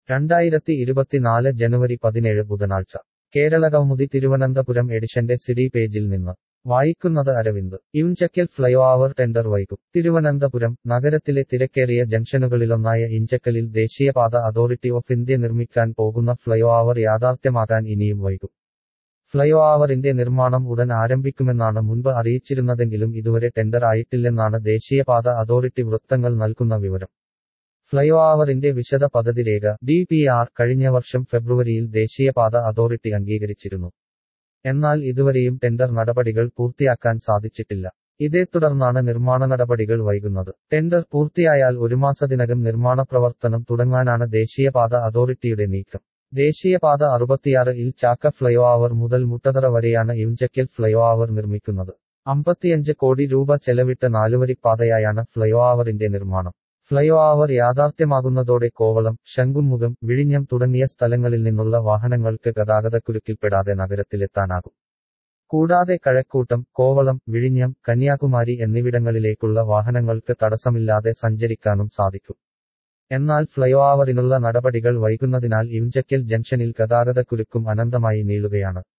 രണ്ടായിരത്തി ഇരുപത്തിനാല് ജനുവരി പതിനേഴ് ബുധനാഴ്ച കേരള കൗമുദി തിരുവനന്തപുരം എഡിഷന്റെ സിഡി പേജിൽ നിന്ന് വായിക്കുന്നത് അരവിന്ദ് ഇഞ്ചക്കൽ ഫ്ലൈഓവർ ടെൻഡർ വൈകും തിരുവനന്തപുരം നഗരത്തിലെ തിരക്കേറിയ ജംഗ്ഷനുകളിലൊന്നായ ഇഞ്ചക്കലിൽ ദേശീയപാത അതോറിറ്റി ഓഫ് ഇന്ത്യ നിർമ്മിക്കാൻ പോകുന്ന ഫ്ലൈഓവർ യാഥാർത്ഥ്യമാകാൻ ഇനിയും വൈകും ഫ്ലൈഓവറിന്റെ നിർമ്മാണം ഉടൻ ആരംഭിക്കുമെന്നാണ് മുൻപ് അറിയിച്ചിരുന്നതെങ്കിലും ഇതുവരെ ടെൻഡർ ആയിട്ടില്ലെന്നാണ് ദേശീയപാത അതോറിറ്റി വൃത്തങ്ങൾ നൽകുന്ന വിവരം ഫ്ലൈഓവറിന്റെ വിശദ പദ്ധതി രേഖ ഡി പി ആർ കഴിഞ്ഞ വർഷം ഫെബ്രുവരിയിൽ ദേശീയപാത അതോറിറ്റി അംഗീകരിച്ചിരുന്നു എന്നാൽ ഇതുവരെയും ടെൻഡർ നടപടികൾ പൂർത്തിയാക്കാൻ സാധിച്ചിട്ടില്ല ഇതേ തുടർന്നാണ് നിർമ്മാണ നടപടികൾ വൈകുന്നത് ടെൻഡർ പൂർത്തിയായാൽ ഒരു മാസത്തിനകം നിർമ്മാണ പ്രവർത്തനം തുടങ്ങാനാണ് ദേശീയപാത അതോറിറ്റിയുടെ നീക്കം ദേശീയപാത അറുപത്തിയാറ് ഇൽ ചാക്ക ഫ്ലൈഓവർ മുതൽ മുട്ടതറ വരെയാണ് ഇഞ്ചക്കൽ ഫ്ലൈഓവർ നിർമ്മിക്കുന്നത് അമ്പത്തിയഞ്ച് കോടി രൂപ ചെലവിട്ട നാലുവരിപ്പാതയായാണ് ഫ്ലൈഓവറിന്റെ നിർമ്മാണം ഫ്ലൈഓവർ യാഥാർത്ഥ്യമാകുന്നതോടെ കോവളം ശംഖുമുഖം വിഴിഞ്ഞം തുടങ്ങിയ സ്ഥലങ്ങളിൽ നിന്നുള്ള വാഹനങ്ങൾക്ക് ഗതാഗതക്കുരുക്കിൽപ്പെടാതെ നഗരത്തിലെത്താനാകും കൂടാതെ കഴക്കൂട്ടം കോവളം വിഴിഞ്ഞം കന്യാകുമാരി എന്നിവിടങ്ങളിലേക്കുള്ള വാഹനങ്ങൾക്ക് തടസ്സമില്ലാതെ സഞ്ചരിക്കാനും സാധിക്കും എന്നാൽ ഫ്ലൈഓവറിനുള്ള നടപടികൾ വൈകുന്നതിനാൽ ഇഞ്ചക്കൽ ജംഗ്ഷനിൽ ഗതാഗതക്കുരുക്കും അനന്തമായി നീളുകയാണ്